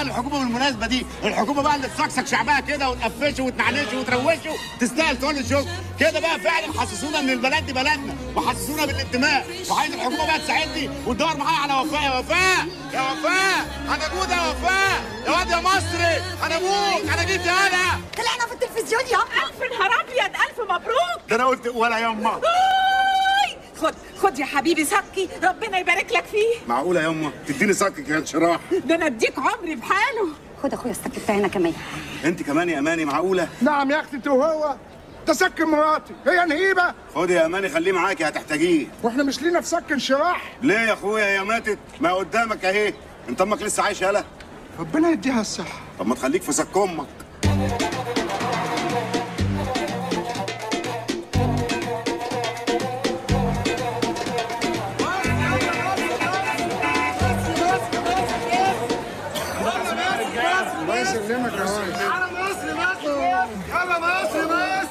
بقى الحكومه بالمناسبه دي الحكومه بقى اللي تصكسك شعبها كده وتقفشه وتنعنشه وتروشه تستاهل كل الشغل كده بقى فعلا حسسونا ان البلد دي بلدنا وحسسونا بالانتماء وعايز الحكومه بقى تساعدني وتدور معايا على وفاء يا وفاء يا وفاء انا جود يا وفاء يا واد يا مصري انا ابوك انا جيت يا انا طلعنا في التلفزيون يا الف نهار ابيض الف مبروك ده انا قلت ولا يما أوي. خد خد يا حبيبي سكي ربنا يبارك لك فيه معقوله يما تديني سكك يا انشراح ده انا اديك عمري بحاله خد اخويا السك بتاعنا كمان انت كمان يا اماني معقوله نعم يا اختي انت وهو ده سك مراتي هي نهيبه خد يا اماني خليه معاكي هتحتاجيه واحنا مش لينا في سك انشراح ليه يا اخويا يا ماتت ما قدامك اهي انت امك لسه عايشه يالا ربنا يديها الصحه طب ما تخليك في سك امك الله يسلمك يا ريس يلا مصر مصر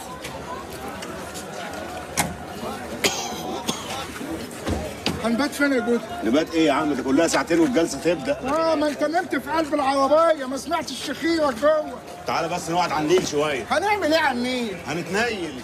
هنبات فين يا جود؟ نبات ايه يا عم ده كلها ساعتين والجلسه تبدا اه ما انت نمت في قلب العربيه ما سمعتش الشخيره جوه تعالى بس نقعد على النيل شويه هنعمل ايه على النيل؟ هنتنيل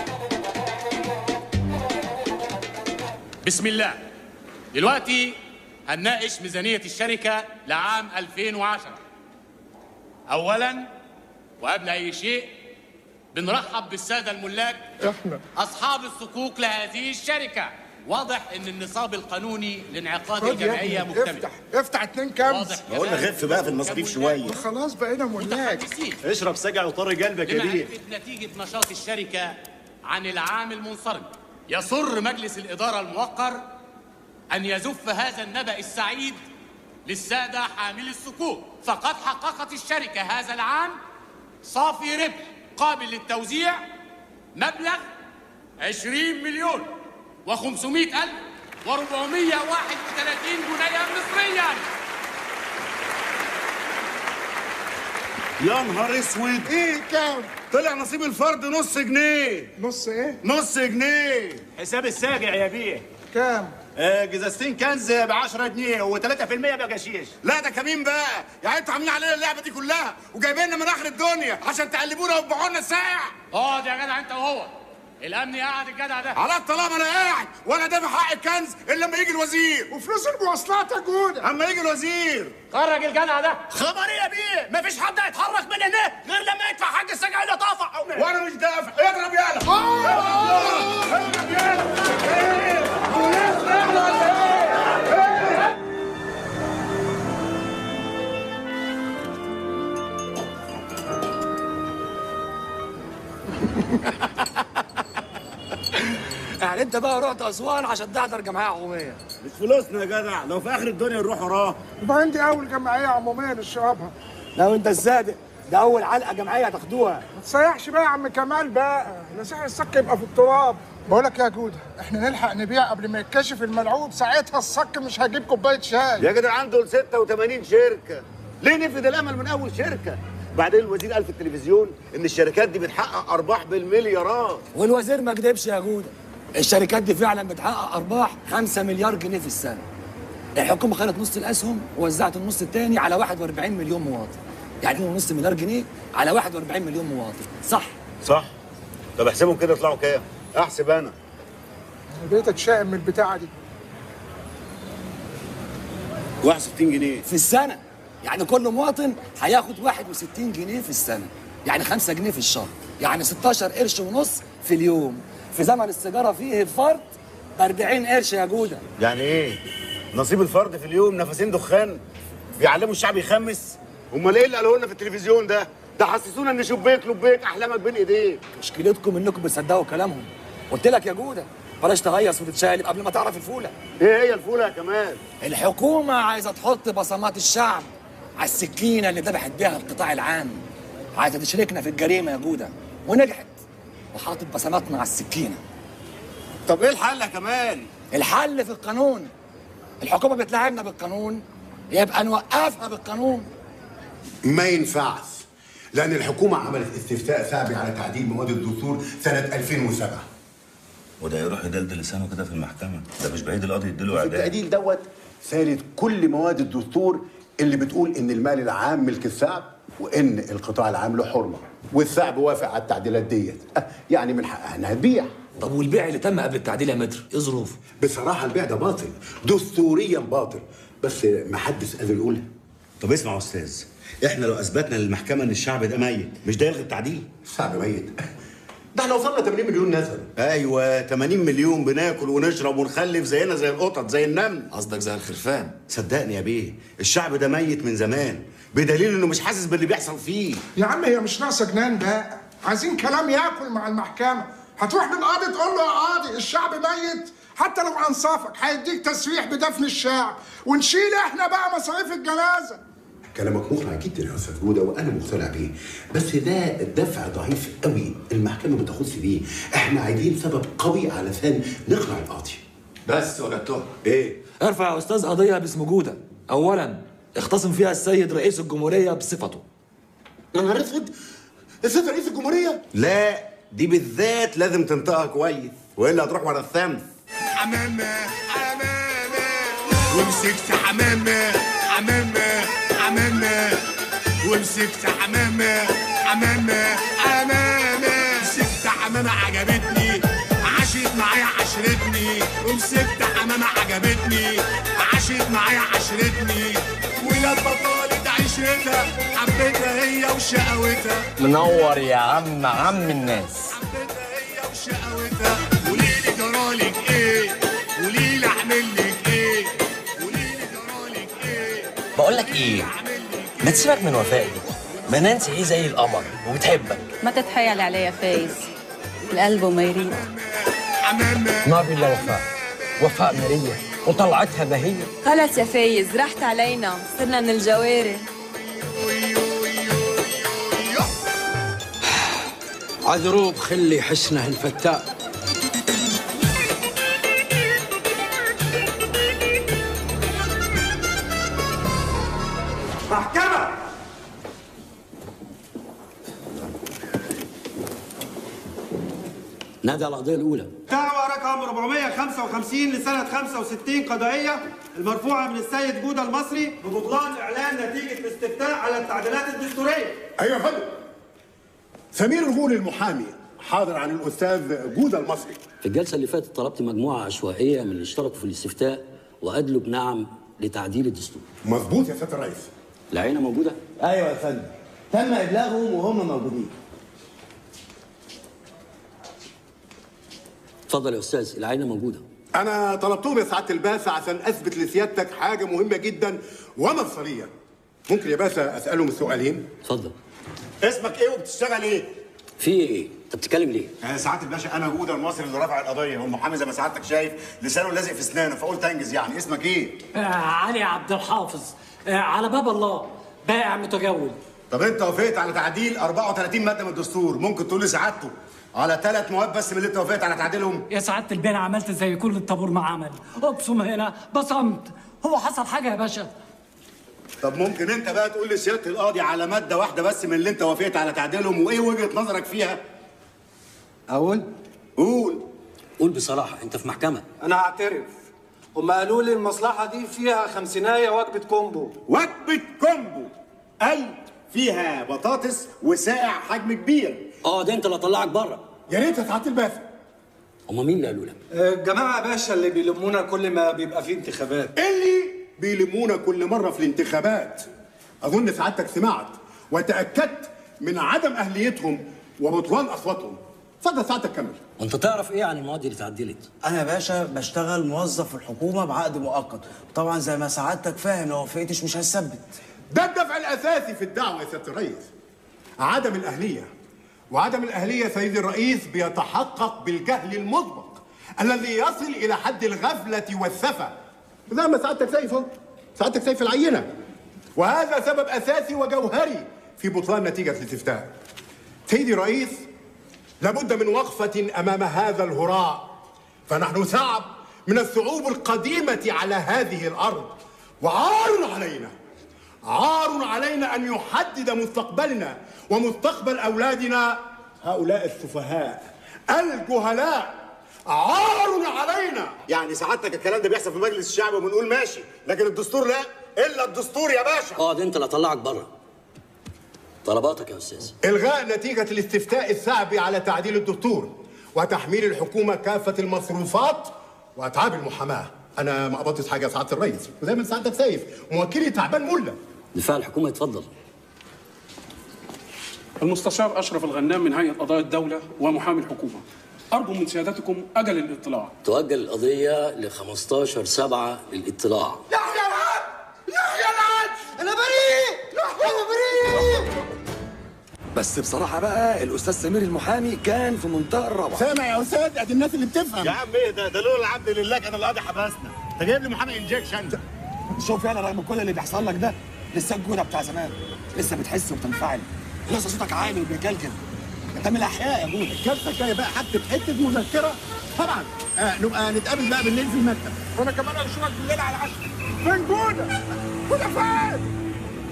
بسم الله دلوقتي هنناقش ميزانية الشركة لعام 2010 أولا وقبل أي شيء بنرحب بالسادة الملاك احنا أصحاب الصكوك لهذه الشركة واضح إن النصاب القانوني لانعقاد خد يا الجمعية ابني مكتمل افتح افتح اتنين كمس واضح بقول لك كذلك خف بقى في المصاريف كملاك شويه خلاص بقينا ملاك متحدثين اشرب سجع وطر قلبك يا بيه لمعرفة نتيجة نشاط الشركة عن العام المنصرم يسر مجلس الإدارة الموقر أن يزف هذا النبأ السعيد للسادة حاملي الصكوك فقد حققت الشركة هذا العام صافي ربح قابل للتوزيع مبلغ 20 مليون و500 ألف و431 جنيه مصريا يا نهار اسود ايه كام؟ طلع نصيب الفرد نص جنيه نص ايه؟ نص جنيه حساب الساجع يا بيه كام؟ آه، جزازتين كنز ب 10 جنيه و3% بقشيش لا ده كمين بقى يعني انتوا عاملين علينا اللعبه دي كلها وجايبيننا من اخر الدنيا عشان تقلبونا وتبيعوا لنا الساعه اقعد يا جدع انت وهو الامن قاعد الجدع ده على طالما انا قاعد وانا دافع حق الكنز الا لما يجي الوزير وفلوس المواصلات يا جودة اما يجي الوزير خرج الجدع ده خبر إيه يا بيه مفيش حد هيتحرك من هنا غير لما يدفع حق الساجع اللي طافع وانا مش دافع اضرب يالا يعني انت بقى رحت اسوان عشان تحضر جمعيه عموميه مش فلوسنا يا جدع لو في اخر الدنيا نروح وراه يبقى عندي اول جمعيه عموميه نشربها لو انت الصادق ده اول علقه جمعيه هتاخدوها ما تسيحش بقى يا عم كمال بقى لا سعر الصك يبقى في التراب بقول لك يا جودة احنا نلحق نبيع قبل ما يتكشف الملعوب ساعتها الصك مش هجيب كوبايه شاي يا جدعان دول 86 شركه ليه نفد الامل من اول شركه بعدين الوزير قال في التلفزيون ان الشركات دي بتحقق ارباح بالمليارات والوزير ما كدبش يا جوده الشركات دي فعلا بتحقق ارباح 5 مليار جنيه في السنه الحكومه خدت نص الاسهم ووزعت النص الثاني على 41 مليون مواطن يعني نص مليار جنيه على 41 مليون مواطن صح صح طب احسبهم كده يطلعوا كام احسب انا انا بقيت اتشائم من البتاعه دي 61 جنيه في السنه يعني كل مواطن هياخد 61 جنيه في السنه يعني 5 جنيه في الشهر يعني 16 قرش ونص في اليوم في زمن السيجاره فيه الفرد ب 40 قرش يا جوده يعني ايه نصيب الفرد في اليوم نفسين دخان بيعلموا الشعب يخمس امال ايه اللي قالوا لنا في التلفزيون ده ده حسسونا ان شبيك لبيك احلامك بين ايديك مشكلتكم انكم بتصدقوا كلامهم قلت لك يا جوده بلاش تهيص وتتشالب قبل ما تعرف الفوله ايه هي الفوله يا كمال الحكومه عايزه تحط بصمات الشعب على السكينه اللي ذبحت بيها القطاع العام عايزه تشاركنا في الجريمه يا جوده ونجحت وحاطت بصماتنا على السكينه طب ايه الحل يا كمال الحل في القانون الحكومه بتلاعبنا بالقانون يبقى نوقفها بالقانون ما ينفعش لأن الحكومة عملت استفتاء شعبي على تعديل مواد الدستور سنة 2007 وده يروح يدلدل لسانه كده في المحكمة ده مش بعيد القاضي يديله في إعدام التعديل دوت سالت كل مواد الدستور اللي بتقول ان المال العام ملك الشعب وان القطاع العام له حرمه والشعب وافق على التعديلات ديت أه، يعني من حقها انها تبيع طب والبيع اللي تم قبل التعديل يا متر ايه ظروفه؟ بصراحه البيع ده باطل دستوريا باطل بس ما حدش قادر يقولها طب اسمع يا استاذ احنا لو اثبتنا للمحكمه ان الشعب ده ميت مش ده يلغي التعديل الشعب ميت ده احنا وصلنا 80 مليون نسمه ايوه 80 مليون بناكل ونشرب ونخلف زينا زي القطط زي النمل قصدك زي الخرفان صدقني يا بيه الشعب ده ميت من زمان بدليل انه مش حاسس باللي بيحصل فيه يا عم هي مش ناقصه جنان بقى عايزين كلام ياكل مع المحكمه هتروح للقاضي تقول له يا قاضي الشعب ميت حتى لو انصافك هيديك تسريح بدفن الشعب ونشيل احنا بقى مصاريف الجنازه كلامك مقنع جدا يا استاذ جوده وانا مقتنع بيه بس ده الدفع ضعيف قوي المحكمه ما تاخدش بيه احنا عايزين سبب قوي علشان نقنع القاضي بس وجدتها ايه ارفع يا استاذ قضيه باسم جوده اولا اختصم فيها السيد رئيس الجمهوريه بصفته يا نهار اسود السيد رئيس الجمهوريه لا دي بالذات لازم تنطقها كويس والا هتروح ورا الثمن حمامة حمامة ومسكت حمامة حمامة حمامة ومسكت حمامة حمامة حمامة مسكت حمامة عجبتني عاشت معايا عشرتني ومسكت حمامة عجبتني عاشت معايا عشرتني ولما طالت عشرتها حبيتها هي وشقوتها منور يا عم عم الناس حبيتها هي وشقوتها قوليلي جرالك ايه قوليلي اعمل لك ايه قوليلي جرالك ايه بقول لك ايه ما تسيبك من وفاء دي ما نانسي ايه زي القمر وبتحبك ما تتحايل عليا يا فايز القلب وما يريد ما بالله وفاء وفاء مرية وطلعتها بهية خلص يا فايز رحت علينا صرنا من الجواري عذروب خلي حسنه الفتاء محكمة نادي على القضية الأولى دعوة رقم 455 لسنة 65 قضائية المرفوعة من السيد جودة المصري ببطلان إعلان نتيجة الاستفتاء على التعديلات الدستورية ايوه يا فندم سمير الغول المحامي حاضر عن الاستاذ جوده المصري في الجلسة اللي فاتت طلبت مجموعة عشوائية من اللي اشتركوا في الاستفتاء وأدلوا بنعم لتعديل الدستور مظبوط يا سياده الرئيس العينة موجودة؟ ايوه يا فندم تم ابلاغهم وهم موجودين اتفضل يا أستاذ العينة موجودة انا طلبتهم يا سعاده الباشا عشان اثبت لسيادتك حاجه مهمه جدا ومفصليه ممكن يا باشا اسالهم سؤالين اتفضل اسمك ايه وبتشتغل ايه؟ في ايه؟ انت بتتكلم ليه؟ آه سعاده الباشا انا جوده المصري اللي رافع القضيه والمحامي زي ما سعادتك شايف لسانه لازق في اسنانه فقلت انجز يعني اسمك ايه؟ آه علي عبد الحافظ آه على باب الله بائع متجول طب انت وافقت على تعديل 34 ماده من الدستور ممكن تقول لي سعادته على ثلاث مواد بس من اللي انت وافقت على تعديلهم يا سعادة البين عملت زي كل الطابور ما عمل ابصم هنا بصمت هو حصل حاجة يا باشا طب ممكن انت بقى تقول لسياده القاضي على ماده واحده بس من اللي انت وافقت على تعديلهم وايه وجهه نظرك فيها؟ اقول قول قول بصراحة أنت في محكمة أنا أعترف هم قالوا لي المصلحة دي فيها خمسيناية وجبة كومبو وجبه كومبو اي فيها بطاطس وسائع حجم كبير اه ده أنت اللي طلعك بره يا ريت يا سعاده الباشا هما مين اللي قالوا لك؟ الجماعة يا باشا اللي بيلمونا كل ما بيبقى فيه انتخابات اللي بيلمونا كل مره في الانتخابات اظن سعادتك سمعت وتاكدت من عدم اهليتهم وبطلان اصواتهم اتفضل سعادتك كمل وأنت تعرف إيه عن المواد اللي اتعدلت؟ انا يا باشا بشتغل موظف في الحكومه بعقد مؤقت طبعا زي ما سعادتك فاهم لو وافقتش مش هثبت ده الدفع الاساسي في الدعوه يا سياده الرئيس عدم الاهليه وعدم الاهليه سيدي الرئيس بيتحقق بالجهل المطبق الذي يصل الى حد الغفله والسفه زي ما سعادتك شايف اهو سعادتك شايف العينه وهذا سبب اساسي وجوهري في بطلان نتيجه الاستفتاء سيدي الرئيس لابد من وقفه امام هذا الهراء فنحن شعب من الشعوب القديمه على هذه الارض وعار علينا عار علينا ان يحدد مستقبلنا ومستقبل اولادنا هؤلاء السفهاء الجهلاء عار علينا يعني سعادتك الكلام ده بيحصل في مجلس الشعب وبنقول ماشي لكن الدستور لا الا الدستور يا باشا اقعد انت لا اطلعك بره طلباتك يا استاذ إلغاء نتيجة الاستفتاء الشعبي على تعديل الدستور وتحميل الحكومة كافة المصروفات وأتعاب المحاماة أنا ما قبضتش حاجة يا سعادة الرئيس وزي ما سعادتك شايف موكلي تعبان ملة دفاع الحكومه يتفضل المستشار أشرف الغنام من هيئة قضايا الدولة ومحامي الحكومة أرجو من سيادتكم أجل الاطلاع تؤجل القضيه ل 15 7 للاطلاع يحيى العدل يحيى العدل انا بريء انا بريء بس بصراحه بقى الاستاذ سمير المحامي كان في منتهى الروعه سامع يا استاذ ادي الناس اللي بتفهم يا عم ايه ده ده لولا العبد لله كان القاضي حبسنا انت جايب لي محامي انجكشن شوف يعني رغم كل اللي بيحصل لك ده لسه الجوده بتاع زمان لسه بتحس وبتنفعل لسه صوتك عالي وبيكلكل انت من الاحياء يا جوده الكارثه الجايه بقى حتى حته مذكره طبعا آه نبقى نتقابل بقى بالليل في المكتب وانا كمان اشوفك بالليل على العشاء فين جوده جوده فين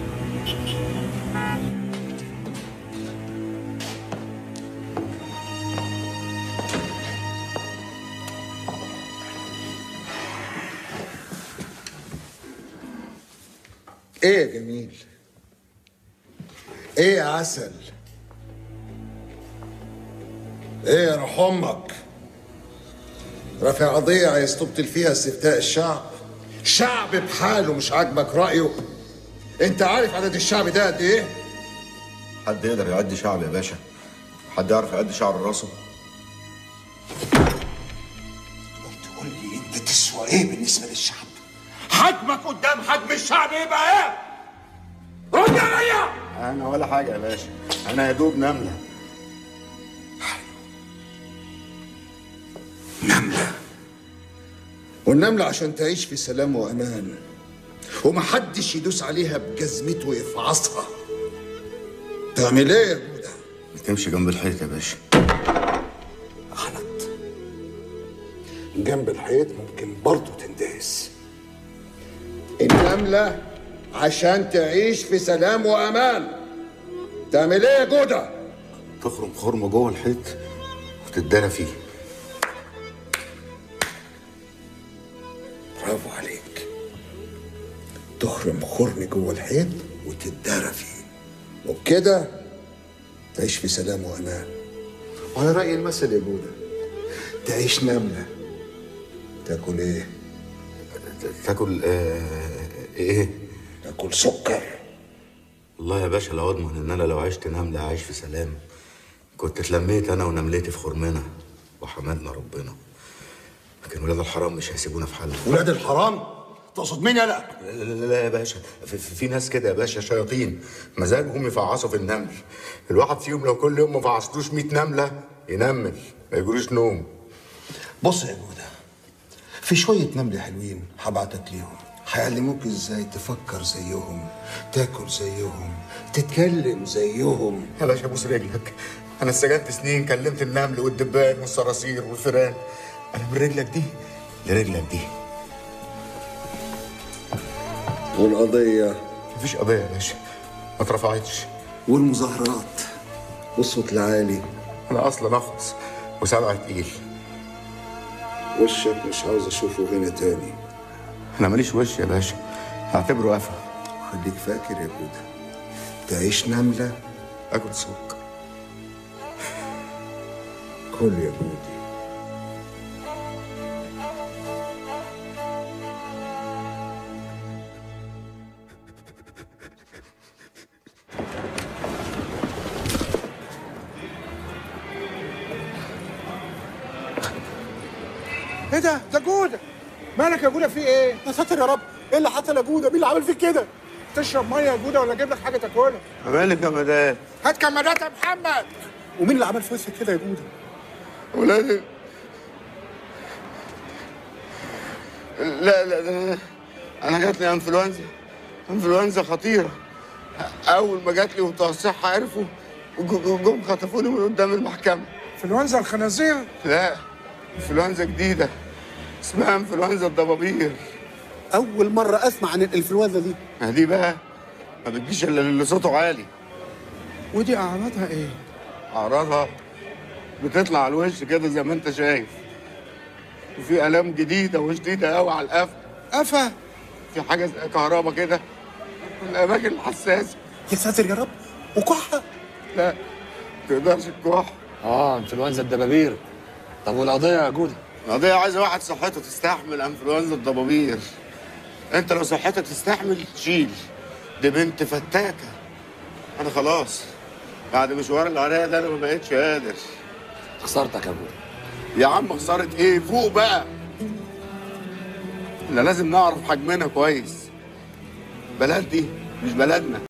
ايه يا جميل ايه يا عسل ايه يا روح امك رافع قضية عايز تبطل فيها استفتاء الشعب شعب بحاله مش عاجبك رأيه انت عارف عدد الشعب ده قد ايه حد يقدر يعد شعب يا باشا حد يعرف يعد شعر راسه تقول لي انت تسوى ايه بالنسبة للشعب حجمك قدام حجم الشعب يبقى ايه؟ رد عليا انا ولا حاجه يا باشا انا يا دوب نمله والنملة عشان تعيش في سلام وأمان ومحدش يدوس عليها بجزمته ويفعصها تعمل ايه يا جودة؟ بتمشي جنب الحيط يا باشا جنب الحيط ممكن برضه تندهس النملة عشان تعيش في سلام وأمان تعمل ايه يا جودة؟ تخرم خرم جوه الحيط وتتدرى فيه برافو عليك تخرم خرم جوه الحيط وتتدارى فيه وبكده تعيش في سلام وامان وعلى رأي المثل يا جودة تعيش نملة تاكل ايه؟ تاكل آه ايه؟ تاكل سكر والله يا باشا لو اضمن ان انا لو عشت نملة عايش في سلام كنت اتلميت انا ونملتي في خرمنا وحمدنا ربنا لكن ولاد الحرام مش هيسيبونا في حالنا ولاد الحرام تقصد مين يلا لا, لا, لا يا باشا في, في, في ناس كده يا باشا شياطين مزاجهم يفعصوا في النمل الواحد فيهم لو كل يوم ما فعصتوش 100 نمله ينمل ما يجروش نوم بص يا جودة في شوية نمل حلوين هبعتك ليهم هيعلموك ازاي تفكر زيهم تاكل زيهم تتكلم زيهم يا باشا ابوس رجلك انا استجدت سنين كلمت النمل والدبان والصراصير والفيران انا من رجلك دي لرجلك دي والقضية مفيش قضية يا باشا ما اترفعتش والمظاهرات والصوت العالي انا اصلا اخلص وسبع تقيل وشك مش عاوز اشوفه هنا تاني انا ماليش وش يا باشا هعتبره قفا خليك فاكر يا جودة تعيش نملة اكل سكر كل يا جودي ايه ده ده جوده مالك يا جوده في ايه يا ساتر يا رب ايه اللي حصل يا جوده مين اللي عمل فيك كده تشرب ميه يا جوده ولا اجيب لك حاجه تاكلها مالك يا مدام هات كمادات يا محمد ومين اللي عمل في وشك كده يا جوده ولادي لا لا لا انا جاتني انفلونزا انفلونزا خطيره اول ما جات لي وبتوع الصحه عرفوا ج- جم خطفوني من قدام المحكمه انفلونزا الخنازير لا انفلونزا جديده اسمها انفلونزا الضبابير اول مره اسمع عن الانفلونزا دي ما دي بقى ما بتجيش الا اللي صوته عالي ودي اعراضها ايه اعراضها بتطلع على الوش كده زي ما انت شايف وفي الام جديده وشديده قوي على القفا قفا في حاجه زي كهرباء كده في الاماكن الحساسه يا ساتر يا رب وكحه لا ما تقدرش تكح اه انفلونزا الدبابير طب والقضيه يا جوده القضية عايزة واحد صحته تستحمل انفلونزا الضبابير انت لو صحتك تستحمل شيل دي بنت فتاكة انا خلاص بعد مشوار العراية ده انا ما بقتش قادر خسارتك يا جوده يا عم خسارة ايه فوق بقى احنا لازم نعرف حجمنا كويس بلد دي مش بلدنا